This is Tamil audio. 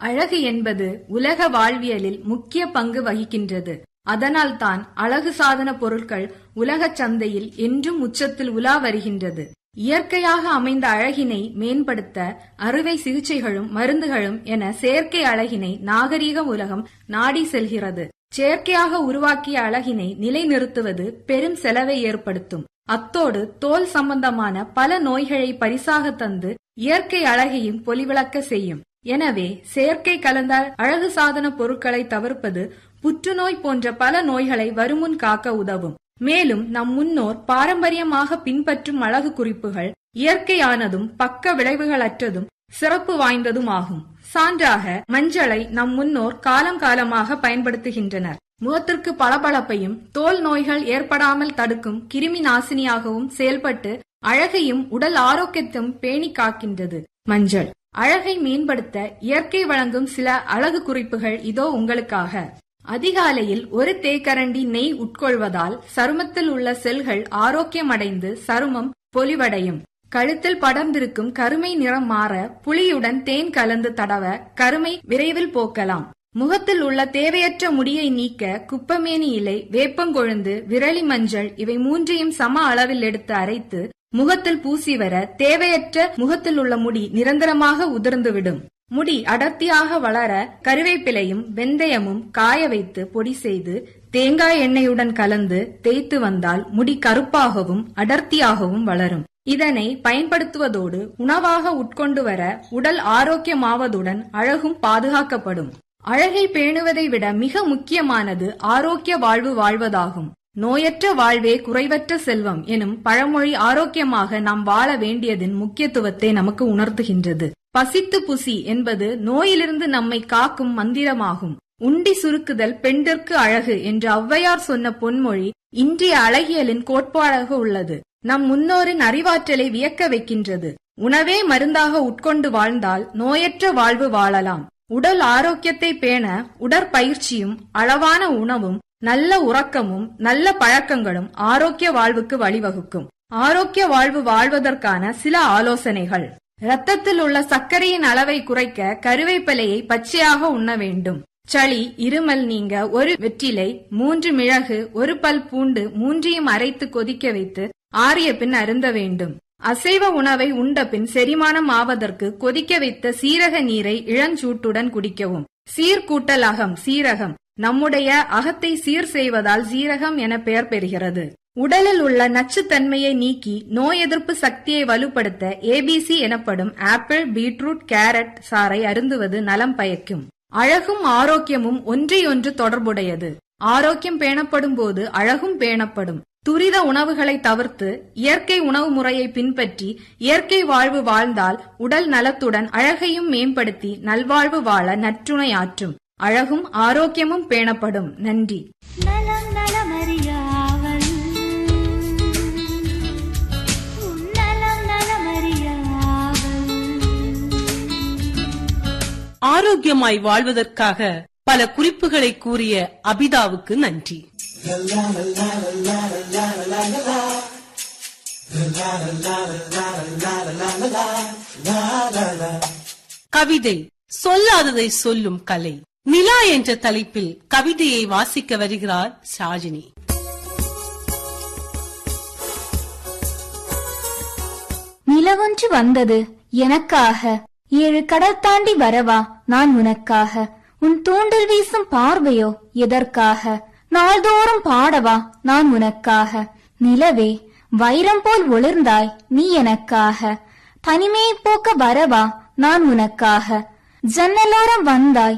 அழகு என்பது உலக வாழ்வியலில் முக்கிய பங்கு வகிக்கின்றது அதனால்தான் அழகு சாதன பொருட்கள் உலகச் சந்தையில் என்றும் உச்சத்தில் உலா வருகின்றது இயற்கையாக அமைந்த அழகினை மேம்படுத்த அறுவை சிகிச்சைகளும் மருந்துகளும் என செயற்கை அழகினை நாகரீக உலகம் நாடி செல்கிறது செயற்கையாக உருவாக்கிய அழகினை நிலைநிறுத்துவது பெரும் செலவை ஏற்படுத்தும் அத்தோடு தோல் சம்பந்தமான பல நோய்களை பரிசாக தந்து இயற்கை அழகையும் பொலிவிளக்க செய்யும் எனவே செயற்கை கலந்த அழகு சாதன பொருட்களை தவிர்ப்பது புற்றுநோய் போன்ற பல நோய்களை வருமுன் காக்க உதவும் மேலும் நம் முன்னோர் பாரம்பரியமாக பின்பற்றும் அழகு குறிப்புகள் இயற்கையானதும் பக்க விளைவுகளற்றதும் சிறப்பு வாய்ந்ததும் ஆகும் சான்றாக மஞ்சளை நம் முன்னோர் காலம் காலமாக பயன்படுத்துகின்றனர் முகத்திற்கு பளபளப்பையும் தோல் நோய்கள் ஏற்படாமல் தடுக்கும் கிருமி நாசினியாகவும் செயல்பட்டு அழகையும் உடல் ஆரோக்கியத்தையும் பேணி காக்கின்றது மஞ்சள் அழகை மேம்படுத்த இயற்கை வழங்கும் சில அழகு குறிப்புகள் இதோ உங்களுக்காக அதிகாலையில் ஒரு தேக்கரண்டி நெய் உட்கொள்வதால் சருமத்தில் உள்ள செல்கள் ஆரோக்கியமடைந்து சருமம் பொலிவடையும் கழுத்தில் படர்ந்திருக்கும் கருமை நிறம் மாற புளியுடன் தேன் கலந்து தடவ கருமை விரைவில் போக்கலாம் முகத்தில் உள்ள தேவையற்ற முடியை நீக்க குப்பமேனி இலை வேப்பங்கொழுந்து விரலி மஞ்சள் இவை மூன்றையும் சம அளவில் எடுத்து அரைத்து முகத்தில் பூசி வர தேவையற்ற முகத்தில் உள்ள முடி நிரந்தரமாக உதிர்ந்துவிடும் முடி அடர்த்தியாக வளர கருவேப்பிலையும் வெந்தயமும் காய வைத்து பொடி செய்து தேங்காய் எண்ணெயுடன் கலந்து தேய்த்து வந்தால் முடி கருப்பாகவும் அடர்த்தியாகவும் வளரும் இதனை பயன்படுத்துவதோடு உணவாக உட்கொண்டு வர உடல் ஆரோக்கியமாவதுடன் அழகும் பாதுகாக்கப்படும் அழகை பேணுவதை விட மிக முக்கியமானது ஆரோக்கிய வாழ்வு வாழ்வதாகும் நோயற்ற வாழ்வே குறைவற்ற செல்வம் எனும் பழமொழி ஆரோக்கியமாக நாம் வாழ வேண்டியதன் முக்கியத்துவத்தை நமக்கு உணர்த்துகின்றது பசித்து புசி என்பது நோயிலிருந்து நம்மை காக்கும் மந்திரமாகும் உண்டி சுருக்குதல் பெண்டிற்கு அழகு என்று ஔவையார் சொன்ன பொன்மொழி இன்றைய அழகியலின் கோட்பாடாக உள்ளது நம் முன்னோரின் அறிவாற்றலை வியக்க வைக்கின்றது உணவே மருந்தாக உட்கொண்டு வாழ்ந்தால் நோயற்ற வாழ்வு வாழலாம் உடல் ஆரோக்கியத்தை பேண உடற்பயிற்சியும் அளவான உணவும் நல்ல உறக்கமும் நல்ல பழக்கங்களும் ஆரோக்கிய வாழ்வுக்கு வழிவகுக்கும் ஆரோக்கிய வாழ்வு வாழ்வதற்கான சில ஆலோசனைகள் இரத்தத்தில் உள்ள சர்க்கரையின் அளவை குறைக்க கருவேப்பிலையை பச்சையாக உண்ண வேண்டும் சளி இருமல் நீங்க ஒரு வெற்றிலை மூன்று மிளகு ஒரு பல் பூண்டு மூன்றையும் அரைத்து கொதிக்க வைத்து ஆறிய பின் அருந்த வேண்டும் அசைவ உணவை உண்ட பின் செரிமானம் ஆவதற்கு கொதிக்க வைத்த சீரக நீரை இளஞ்சூட்டுடன் குடிக்கவும் சீர்கூட்டல் அகம் சீரகம் நம்முடைய அகத்தை சீர் செய்வதால் சீரகம் என பெயர் பெறுகிறது உடலில் உள்ள நச்சுத்தன்மையை நீக்கி நோய் எதிர்ப்பு சக்தியை வலுப்படுத்த ஏபிசி எனப்படும் ஆப்பிள் பீட்ரூட் கேரட் சாறை அருந்துவது நலம் பயக்கும் அழகும் ஆரோக்கியமும் ஒன்றையொன்று தொடர்புடையது ஆரோக்கியம் பேணப்படும் போது அழகும் பேணப்படும் துரித உணவுகளை தவிர்த்து இயற்கை உணவு முறையை பின்பற்றி இயற்கை வாழ்வு வாழ்ந்தால் உடல் நலத்துடன் அழகையும் மேம்படுத்தி நல்வாழ்வு வாழ நற்றுணையாற்றும் அழகும் ஆரோக்கியமும் பேணப்படும் நன்றி நலம் நலமறியாவல் உன் நலம் நலமறியாவல் ஆரோக்கியமாய் வாழ்வதற்காக பல குறிப்புகளை கூறிய அபிதாவுக்கு நன்றி கவிதை சொல்லாததை சொல்லும் கலை நிலா என்ற தலைப்பில் கவிதையை வாசிக்க வருகிறார் ஷாஜினி நிலவொன்று வந்தது எனக்காக ஏழு கடல் தாண்டி வரவா நான் உனக்காக உன் தூண்டில் வீசும் பார்வையோ எதற்காக நாள்தோறும் பாடவா நான் உனக்காக நிலவே வைரம் போல் ஒளிர்ந்தாய் நீ எனக்காக தனிமையை போக்க வரவா நான் உனக்காக ஜன்னலோரம் வந்தாய்